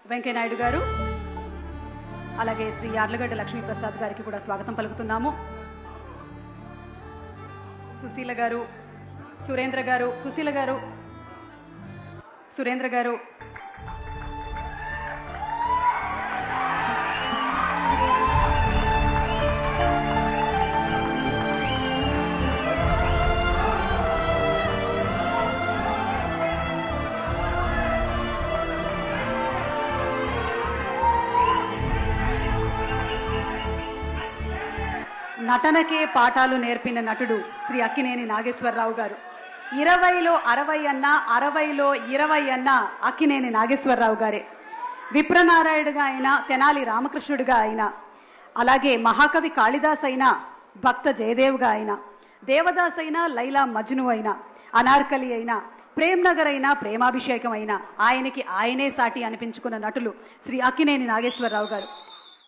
వెంకయ్యనాయుడు గారు అలాగే శ్రీ యార్లగడ్డ లక్ష్మీప్రసాద్ గారికి కూడా స్వాగతం పలుకుతున్నాము సుశీల గారు సురేంద్ర గారు సుశీల గారు సురేంద్ర గారు నటనకే పాఠాలు నేర్పిన నటుడు శ్రీ అక్కినేని నాగేశ్వరరావు గారు ఇరవైలో అరవై అన్న అరవైలో ఇరవై అన్న అక్కినేని నాగేశ్వరరావు గారే విప్రనారాయణుడిగా అయినా తెనాలి రామకృష్ణుడిగా అయినా అలాగే మహాకవి కాళిదాస్ అయినా భక్త జయదేవ్గా అయినా దేవదాస్ అయినా లైలా మజ్ను అయినా అనార్కలి అయినా ప్రేమ్ నగర్ అయినా ప్రేమాభిషేకం అయినా ఆయనకి ఆయనే సాటి అనిపించుకున్న నటులు శ్రీ అక్కినేని నాగేశ్వరరావు గారు